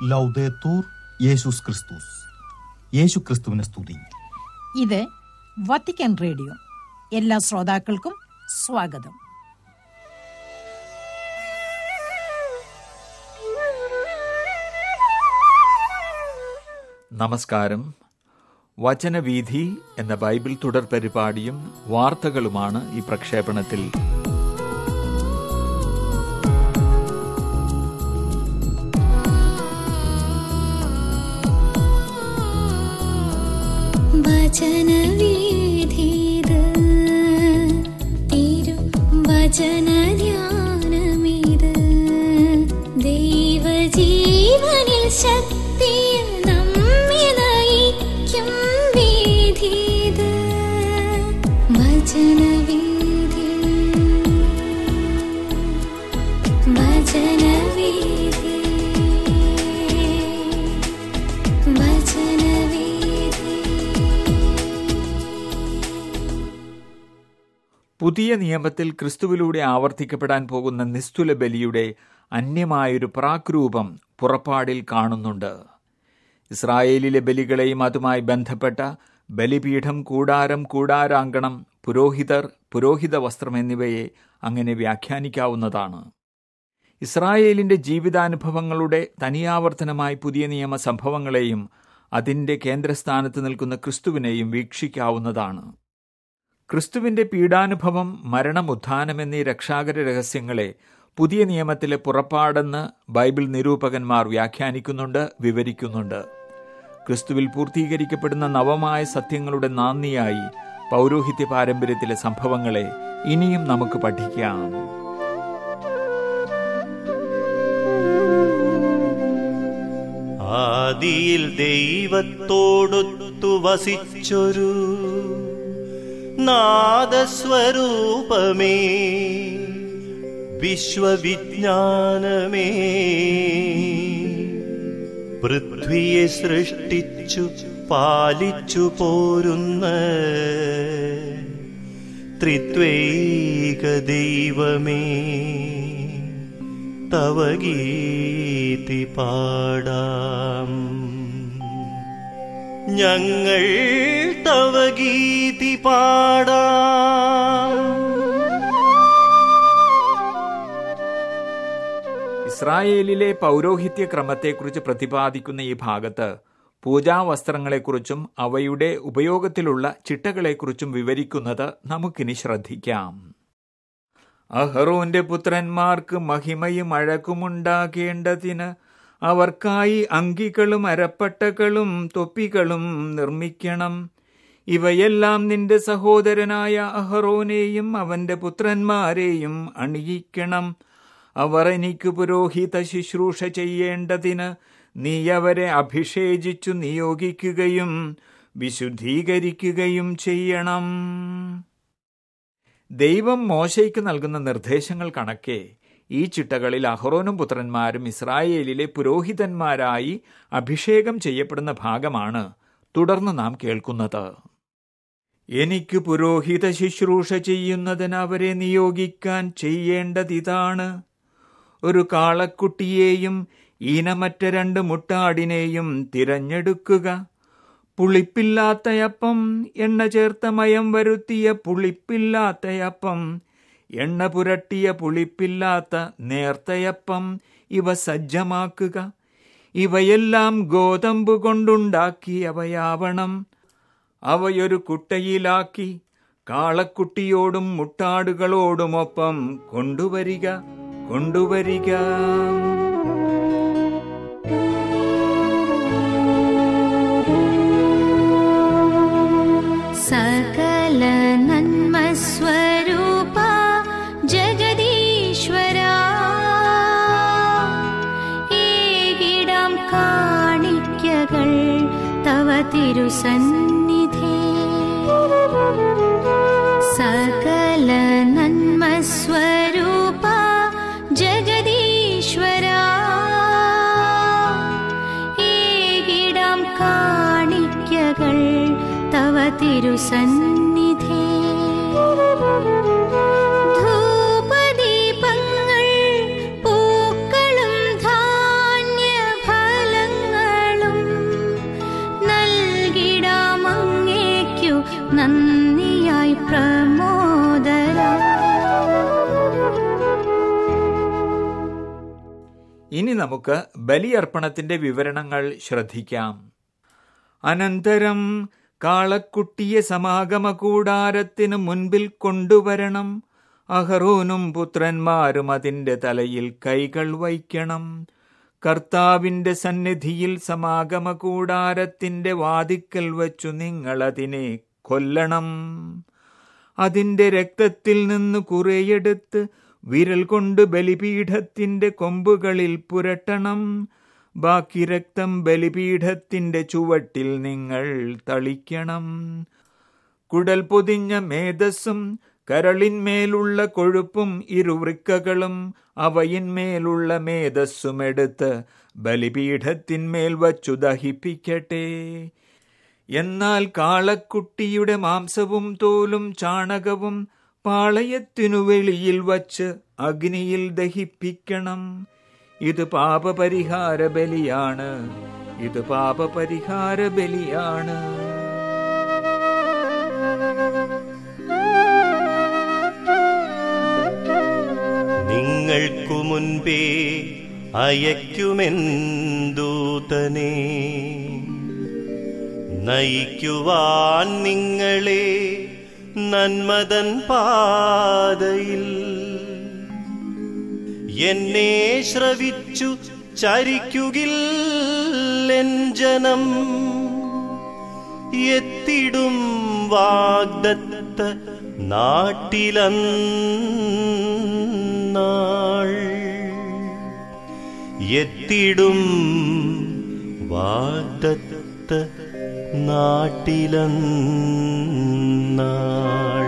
ലൗദേത്തൂർ യേശുസ് ക്രിസ്തുസ് യേശു ക്രിസ്തുവിനെ സ്തുതി ഇത് വത്തിക്കാൻ റേഡിയോ എല്ലാ ശ്രോതാക്കൾക്കും സ്വാഗതം നമസ്കാരം വചനവീഥി എന്ന ബൈബിൾ തുടർ പരിപാടിയും വാർത്തകളുമാണ് ഈ പ്രക്ഷേപണത്തിൽ വചനവീഥിത് തിരു വചനധ്യാനമിത് ദൈവജീവനിൽ ശക്തിയിൽ നമ്മെ നയിക്കും വീഥിത് വചനവീഥി വചനവീഥി പുതിയ നിയമത്തിൽ ക്രിസ്തുവിലൂടെ ആവർത്തിക്കപ്പെടാൻ പോകുന്ന നിസ്തുല ബലിയുടെ അന്യമായൊരു പ്രാക്രൂപം പുറപ്പാടിൽ കാണുന്നുണ്ട് ഇസ്രായേലിലെ ബലികളെയും അതുമായി ബന്ധപ്പെട്ട ബലിപീഠം കൂടാരം കൂടാരാങ്കണം പുരോഹിതർ പുരോഹിത വസ്ത്രം എന്നിവയെ അങ്ങനെ വ്യാഖ്യാനിക്കാവുന്നതാണ് ഇസ്രായേലിന്റെ ജീവിതാനുഭവങ്ങളുടെ തനിയാവർത്തനമായി പുതിയ നിയമ സംഭവങ്ങളെയും അതിന്റെ കേന്ദ്രസ്ഥാനത്ത് നിൽക്കുന്ന ക്രിസ്തുവിനെയും വീക്ഷിക്കാവുന്നതാണ് ക്രിസ്തുവിന്റെ പീഡാനുഭവം മരണം ഉത്ഥാനം എന്നീ രക്ഷാകര രഹസ്യങ്ങളെ പുതിയ നിയമത്തിലെ പുറപ്പാടെന്ന് ബൈബിൾ നിരൂപകന്മാർ വ്യാഖ്യാനിക്കുന്നുണ്ട് വിവരിക്കുന്നുണ്ട് ക്രിസ്തുവിൽ പൂർത്തീകരിക്കപ്പെടുന്ന നവമായ സത്യങ്ങളുടെ നാന്ദിയായി പൗരോഹിത്യ പാരമ്പര്യത്തിലെ സംഭവങ്ങളെ ഇനിയും നമുക്ക് പഠിക്കാം ആദിയിൽ ദൈവത്തോടൊത്തു വസിച്ചൊരു നാദസ്വരൂപമേ വിശ്വവിജ്ഞാനമേ പൃഥ്വിയെ സൃഷ്ടിച്ചു പാലിച്ചു പോരുന്ന ത്രിത്വൈക ദൈവമേ തവ ഗീതി പാടാം ഞങ്ങൾ തവ ഗീതി പാടാം ഇസ്രായേലിലെ പൗരോഹിത്യ ക്രമത്തെക്കുറിച്ച് പ്രതിപാദിക്കുന്ന ഈ ഭാഗത്ത് പൂജാവസ്ത്രങ്ങളെക്കുറിച്ചും അവയുടെ ഉപയോഗത്തിലുള്ള ചിട്ടകളെക്കുറിച്ചും വിവരിക്കുന്നത് നമുക്കിനി ശ്രദ്ധിക്കാം അഹറോന്റെ പുത്രന്മാർക്ക് മഹിമയും അഴകുമുണ്ടാകേണ്ടതിന് അവർക്കായി അങ്കികളും അരപ്പട്ടകളും തൊപ്പികളും നിർമ്മിക്കണം ഇവയെല്ലാം നിന്റെ സഹോദരനായ അഹറോനെയും അവന്റെ പുത്രന്മാരെയും അണിയിക്കണം അവർ എനിക്ക് പുരോഹിത ശുശ്രൂഷ ചെയ്യേണ്ടതിന് നീ അവരെ അഭിഷേചിച്ചു നിയോഗിക്കുകയും വിശുദ്ധീകരിക്കുകയും ചെയ്യണം ദൈവം മോശയ്ക്ക് നൽകുന്ന നിർദ്ദേശങ്ങൾ കണക്കെ ഈ ചിട്ടകളിൽ അഹ്റോനും പുത്രന്മാരും ഇസ്രായേലിലെ പുരോഹിതന്മാരായി അഭിഷേകം ചെയ്യപ്പെടുന്ന ഭാഗമാണ് തുടർന്ന് നാം കേൾക്കുന്നത് എനിക്ക് പുരോഹിത ശുശ്രൂഷ ചെയ്യുന്നതിന് അവരെ നിയോഗിക്കാൻ ചെയ്യേണ്ടതിതാണ് ഒരു കാളക്കുട്ടിയെയും ഈനമറ്റ രണ്ട് മുട്ടാടിനെയും തിരഞ്ഞെടുക്കുക പുളിപ്പില്ലാത്തയപ്പം എണ്ണ ചേർത്ത മയം വരുത്തിയ പുളിപ്പില്ലാത്തയപ്പം എണ്ണ പുരട്ടിയ പുളിപ്പില്ലാത്ത നേർത്തയപ്പം ഇവ സജ്ജമാക്കുക ഇവയെല്ലാം ഗോതമ്പ് കൊണ്ടുണ്ടാക്കിയവയാവണം അവയൊരു കുട്ടയിലാക്കി കാളക്കുട്ടിയോടും മുട്ടാടുകളോടുമൊപ്പം കൊണ്ടുവരിക കൊണ്ടുവരിക സകല നന്മസ്വരൂപ ജഗദീശ്വര ഏകിടാം കാണിക്കകൾ തവ തിരുസന്നിധി സകല നന്മസ്വരൂപ ജഗദീശ്വര ഏകിടാം കാണിക്കകൾ തവ തിരുസന്നിധി ധൂപദീപങ്ങൾ പൂക്കളും ധാന്യഫല നന്ദിയായി പ്രമോദര ഇനി നമുക്ക് ബലിയർപ്പണത്തിന്റെ വിവരണങ്ങൾ ശ്രദ്ധിക്കാം അനന്തരം കാളക്കുട്ടിയെ സമാഗമ കൂടാരത്തിന് മുൻപിൽ കൊണ്ടുവരണം അഹറോനും പുത്രന്മാരും അതിന്റെ തലയിൽ കൈകൾ വയ്ക്കണം കർത്താവിന്റെ സന്നിധിയിൽ സമാഗമ കൂടാരത്തിന്റെ വാതിക്കൽ വച്ചു നിങ്ങൾ അതിനെ കൊല്ലണം അതിന്റെ രക്തത്തിൽ നിന്ന് കുറേയെടുത്ത് വിരൽ കൊണ്ട് ബലിപീഠത്തിന്റെ കൊമ്പുകളിൽ പുരട്ടണം ബാക്കി രക്തം ബലിപീഠത്തിന്റെ ചുവട്ടിൽ നിങ്ങൾ തളിക്കണം കുടൽ പൊതിഞ്ഞ മേധസ്സും കരളിന്മേലുള്ള കൊഴുപ്പും ഇരുവൃക്കകളും അവയിന്മേലുള്ള മേധസ്സും എടുത്ത് ബലിപീഠത്തിന്മേൽ വച്ചു ദഹിപ്പിക്കട്ടെ എന്നാൽ കാളക്കുട്ടിയുടെ മാംസവും തോലും ചാണകവും പാളയത്തിനു വെളിയിൽ വച്ച് അഗ്നിയിൽ ദഹിപ്പിക്കണം ഇത് പാപപരിഹാര ബലിയാണ് ഇത് പാപപരിഹാര ബലിയാണ് നിങ്ങൾക്കു മുൻപേ അയക്കുമെന്തൂതനെ നയിക്കുവാൻ നിങ്ങളെ നന്മതൻ പാതയിൽ എന്നെ ശ്രവിച്ചു ചരിക്കുകിൽ എൻ ജനം എത്തിടും വാഗ്ദത്ത നാട്ടിലന്നാൾ എത്തിടും വാഗ്ദത്ത നാട്ടിലന്നാൾ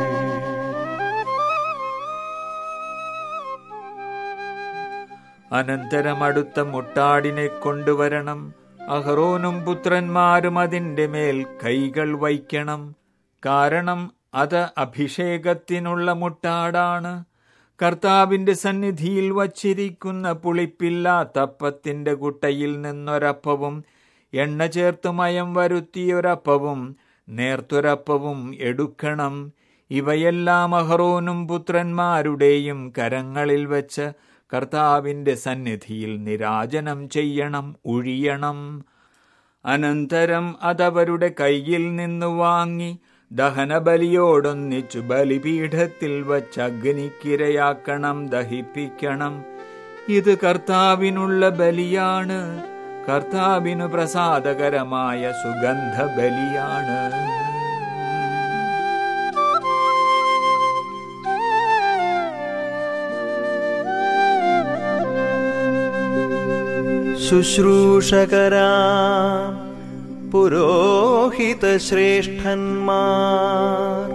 അനന്തരം അടുത്ത മുട്ടാടിനെ കൊണ്ടുവരണം അഹറോനും പുത്രന്മാരും അതിന്റെ മേൽ കൈകൾ വയ്ക്കണം കാരണം അത് അഭിഷേകത്തിനുള്ള മുട്ടാടാണ് കർത്താവിന്റെ സന്നിധിയിൽ വച്ചിരിക്കുന്ന പുളിപ്പില്ലാത്തപ്പത്തിന്റെ കുട്ടയിൽ നിന്നൊരപ്പവും എണ്ണ ചേർത്ത് മയം വരുത്തിയൊരപ്പവും നേർത്തൊരപ്പവും എടുക്കണം ഇവയെല്ലാം അഹറോനും പുത്രന്മാരുടെയും കരങ്ങളിൽ വെച്ച് കർത്താവിന്റെ സന്നിധിയിൽ നിരാജനം ചെയ്യണം ഒഴിയണം അനന്തരം അതവരുടെ കയ്യിൽ നിന്ന് വാങ്ങി ദഹനബലിയോടൊന്നിച്ചു ബലിപീഠത്തിൽ വച്ച് അഗ്നിക്കിരയാക്കണം ദഹിപ്പിക്കണം ഇത് കർത്താവിനുള്ള ബലിയാണ് കർത്താവിനു പ്രസാദകരമായ സുഗന്ധ ബലിയാണ് ശുശ്രൂഷകരാ പുരോഹിതശ്രേഷ്ഠന്മാർ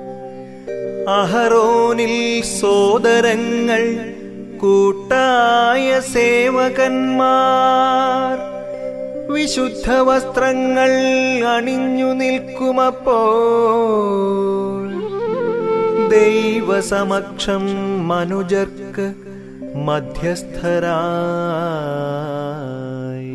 അഹറോനിൽ സോദരങ്ങൾ കൂട്ടായ സേവകന്മാർ വിശുദ്ധ വസ്ത്രങ്ങൾ അണിഞ്ഞു നിൽക്കുമപ്പോൾ ദൈവസമക്ഷം മനുജർക്ക് മധ്യസ്ഥരായി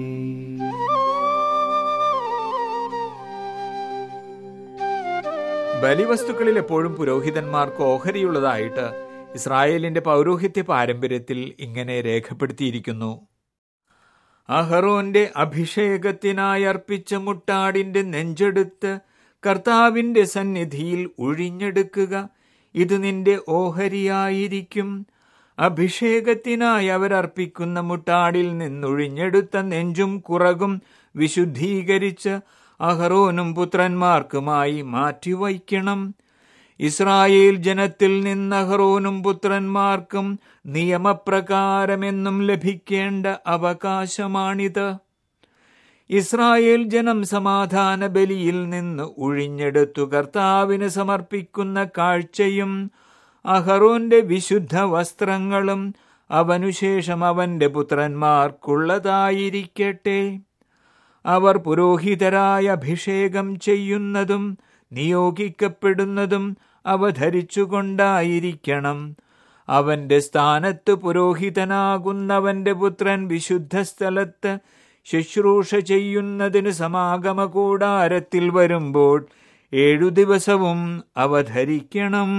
ബലിവസ്തുക്കളിൽ എപ്പോഴും പുരോഹിതന്മാർക്ക് ഓഹരിയുള്ളതായിട്ട് ഇസ്രായേലിന്റെ പൗരോഹിത്യ പാരമ്പര്യത്തിൽ ഇങ്ങനെ രേഖപ്പെടുത്തിയിരിക്കുന്നു അഹറോന്റെ അഭിഷേകത്തിനായി അർപ്പിച്ച മുട്ടാടിന്റെ നെഞ്ചെടുത്ത് കർത്താവിന്റെ സന്നിധിയിൽ ഒഴിഞ്ഞെടുക്കുക ഇത് നിന്റെ ഓഹരിയായിരിക്കും അഭിഷേകത്തിനായി അവരർപ്പിക്കുന്ന മുട്ടാടിൽ നിന്നൊഴിഞ്ഞെടുത്ത നെഞ്ചും കുറകും വിശുദ്ധീകരിച്ച് അഹറോനും പുത്രന്മാർക്കുമായി മാറ്റിവയ്ക്കണം ഇസ്രായേൽ ജനത്തിൽ നിന്ന് അഹറോനും പുത്രന്മാർക്കും നിയമപ്രകാരമെന്നും ലഭിക്കേണ്ട അവകാശമാണിത് ഇസ്രായേൽ ജനം സമാധാന ബലിയിൽ നിന്ന് ഒഴിഞ്ഞെടുത്തു കർത്താവിന് സമർപ്പിക്കുന്ന കാഴ്ചയും അഹറോന്റെ വിശുദ്ധ വസ്ത്രങ്ങളും അവനുശേഷം അവന്റെ പുത്രന്മാർക്കുള്ളതായിരിക്കട്ടെ അവർ പുരോഹിതരായ അഭിഷേകം ചെയ്യുന്നതും നിയോഗിക്കപ്പെടുന്നതും അവ ധരിച്ചുകൊണ്ടായിരിക്കണം അവന്റെ സ്ഥാനത്ത് പുരോഹിതനാകുന്നവന്റെ പുത്രൻ വിശുദ്ധ സ്ഥലത്ത് ശുശ്രൂഷ ചെയ്യുന്നതിന് സമാഗമ കൂടാരത്തിൽ വരുമ്പോൾ ഏഴു ദിവസവും അവ ധരിക്കണം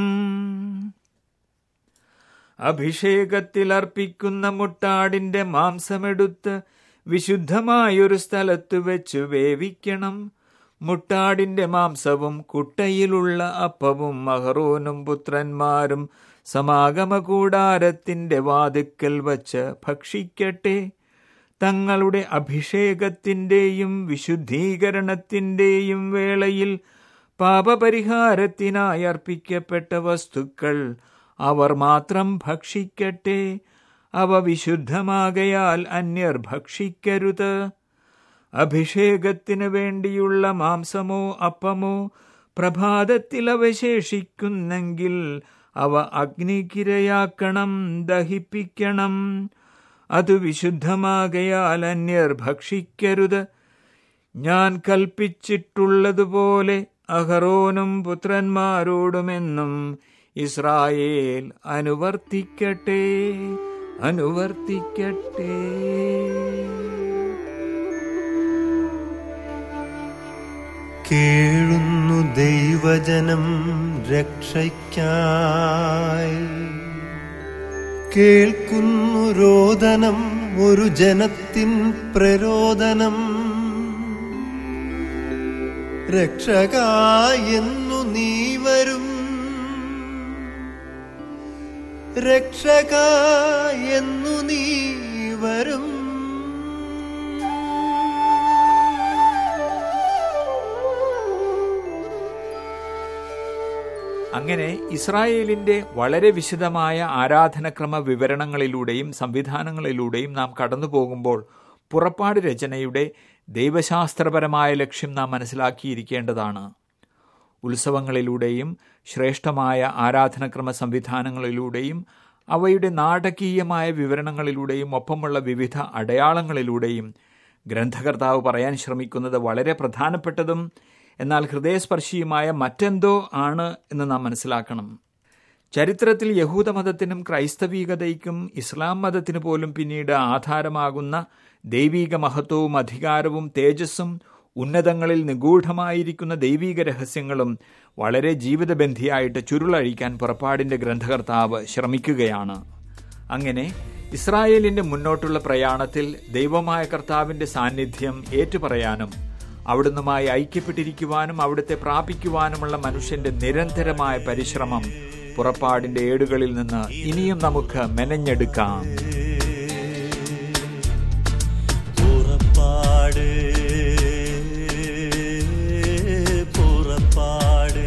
അഭിഷേകത്തിൽ അർപ്പിക്കുന്ന മുട്ടാടിന്റെ മാംസമെടുത്ത് വിശുദ്ധമായൊരു സ്ഥലത്ത് വെച്ച് വേവിക്കണം മുട്ടാടിന്റെ മാംസവും കുട്ടയിലുള്ള അപ്പവും മഹറോനും പുത്രന്മാരും സമാഗമ കൂടാരത്തിന്റെ വാതുക്കൽ വച്ച് ഭക്ഷിക്കട്ടെ തങ്ങളുടെ അഭിഷേകത്തിന്റെയും വിശുദ്ധീകരണത്തിന്റെയും വേളയിൽ പാപപരിഹാരത്തിനായി അർപ്പിക്കപ്പെട്ട വസ്തുക്കൾ അവർ മാത്രം ഭക്ഷിക്കട്ടെ അവ വിശുദ്ധമാകയാൽ അന്യർ ഭക്ഷിക്കരുത് അഭിഷേകത്തിനു വേണ്ടിയുള്ള മാംസമോ അപ്പമോ പ്രഭാതത്തിൽ അവശേഷിക്കുന്നെങ്കിൽ അവ അഗ്നിക്കിരയാക്കണം ദഹിപ്പിക്കണം അത് വിശുദ്ധമാകയാൽ അന്യർ ഭക്ഷിക്കരുത് ഞാൻ കൽപ്പിച്ചിട്ടുള്ളതുപോലെ അഹറോനും പുത്രന്മാരോടുമെന്നും ഇസ്രായേൽ അനുവർത്തിക്കട്ടെ അനുവർത്തിക്കട്ടെ കേഴുന്നു ദൈവജനം രക്ഷയ്ക്കായി കേൾക്കുന്നു രോദനം ഒരു ജനത്തിൻ പ്രരോദനം രക്ഷകായെന്നു നീ വരും രക്ഷകായെന്നു നീ വരും അങ്ങനെ ഇസ്രായേലിന്റെ വളരെ വിശദമായ ആരാധനക്രമ വിവരണങ്ങളിലൂടെയും സംവിധാനങ്ങളിലൂടെയും നാം കടന്നു പോകുമ്പോൾ പുറപ്പാട് രചനയുടെ ദൈവശാസ്ത്രപരമായ ലക്ഷ്യം നാം മനസ്സിലാക്കിയിരിക്കേണ്ടതാണ് ഉത്സവങ്ങളിലൂടെയും ശ്രേഷ്ഠമായ ആരാധനക്രമ സംവിധാനങ്ങളിലൂടെയും അവയുടെ നാടകീയമായ വിവരണങ്ങളിലൂടെയും ഒപ്പമുള്ള വിവിധ അടയാളങ്ങളിലൂടെയും ഗ്രന്ഥകർത്താവ് പറയാൻ ശ്രമിക്കുന്നത് വളരെ പ്രധാനപ്പെട്ടതും എന്നാൽ ഹൃദയസ്പർശിയുമായ മറ്റെന്തോ ആണ് എന്ന് നാം മനസ്സിലാക്കണം ചരിത്രത്തിൽ യഹൂദമതത്തിനും ക്രൈസ്തവീകതയ്ക്കും ഇസ്ലാം മതത്തിനു പോലും പിന്നീട് ആധാരമാകുന്ന ദൈവീക മഹത്വവും അധികാരവും തേജസ്സും ഉന്നതങ്ങളിൽ നിഗൂഢമായിരിക്കുന്ന ദൈവീക രഹസ്യങ്ങളും വളരെ ജീവിതബന്ധിയായിട്ട് ചുരുളഴിക്കാൻ പുറപ്പാടിന്റെ ഗ്രന്ഥകർത്താവ് ശ്രമിക്കുകയാണ് അങ്ങനെ ഇസ്രായേലിന്റെ മുന്നോട്ടുള്ള പ്രയാണത്തിൽ ദൈവമായ കർത്താവിന്റെ സാന്നിധ്യം ഏറ്റുപറയാനും അവിടുന്നുമായി ഐക്യപ്പെട്ടിരിക്കുവാനും അവിടുത്തെ പ്രാപിക്കുവാനുമുള്ള മനുഷ്യന്റെ നിരന്തരമായ പരിശ്രമം പുറപ്പാടിന്റെ ഏടുകളിൽ നിന്ന് ഇനിയും നമുക്ക് മെനഞ്ഞെടുക്കാം പുറപ്പാട് പുറപ്പാട്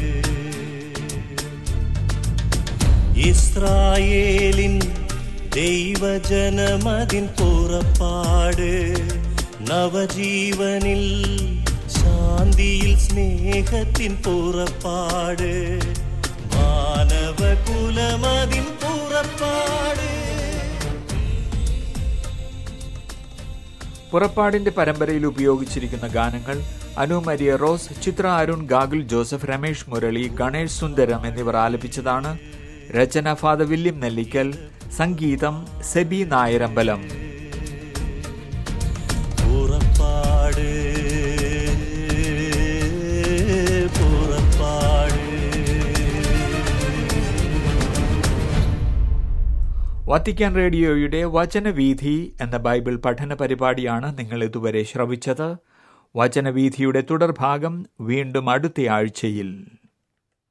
ഇസ്രായേലിൻ ദൈവജനമതിൻ പുറപ്പാട് നവജീവനിൽ ശാന്തിയിൽ സ്നേഹത്തിൻ പുറപ്പാട് മാനവകുലമതിൻ പുറപ്പാട് പുറപ്പാടിന്റെ പരമ്പരയിൽ ഉപയോഗിച്ചിരിക്കുന്ന ഗാനങ്ങൾ അനു മരിയ റോസ് ചിത്ര അരുൺ ഗാഗുൽ ജോസഫ് രമേഷ് മുരളി ഗണേഷ് സുന്ദരം എന്നിവർ ആലപിച്ചതാണ് രചന ഫാദർ വില്യം നെല്ലിക്കൽ സംഗീതം സെബി നായരമ്പലം പുറപ്പാട് പുറപ്പാട് വത്തിക്കാൻ റേഡിയോയുടെ വചനവീഥി എന്ന ബൈബിൾ പഠന പരിപാടിയാണ് നിങ്ങൾ ഇതുവരെ ശ്രവിച്ചത് വചനവീഥിയുടെ തുടർഭാഗം വീണ്ടും അടുത്ത ആഴ്ചയിൽ